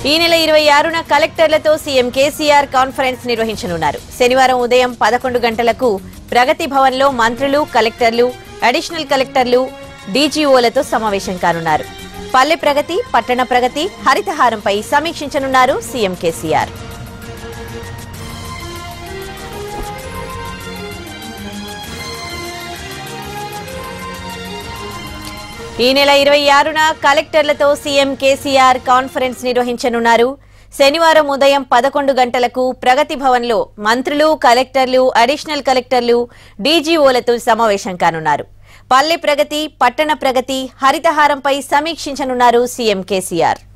ఈ నెల ఇరవై ఆరున కలెక్టర్లతో సీఎం కేసీఆర్ కాన్ఫరెన్స్ నిర్వహించనున్నారు శనివారం ఉదయం పదకొండు గంటలకు ప్రగతి భవన్లో మంత్రులు కలెక్టర్లు అడిషనల్ కలెక్టర్లు డీజీఓలతో సమావేశం కానున్నారు పల్లె ప్రగతి పట్టణ ప్రగతి హరితహారంపై సమీక్షించనున్నారు సీఎం కేసీఆర్ ఈ నెల ఇరవై ఆరున కలెక్టర్లతో సీఎం కేసీఆర్ కాన్ఫరెన్స్ నిర్వహించనున్నారు శనివారం ఉదయం పదకొండు గంటలకు ప్రగతి భవన్లో మంత్రులు కలెక్టర్లు అడిషనల్ కలెక్టర్లు డీజీఓలతో సమావేశం కానున్నారు పల్లె ప్రగతి పట్టణ ప్రగతి హరితహారంపై సమీక్షించనున్నారు సీఎం కేసీఆర్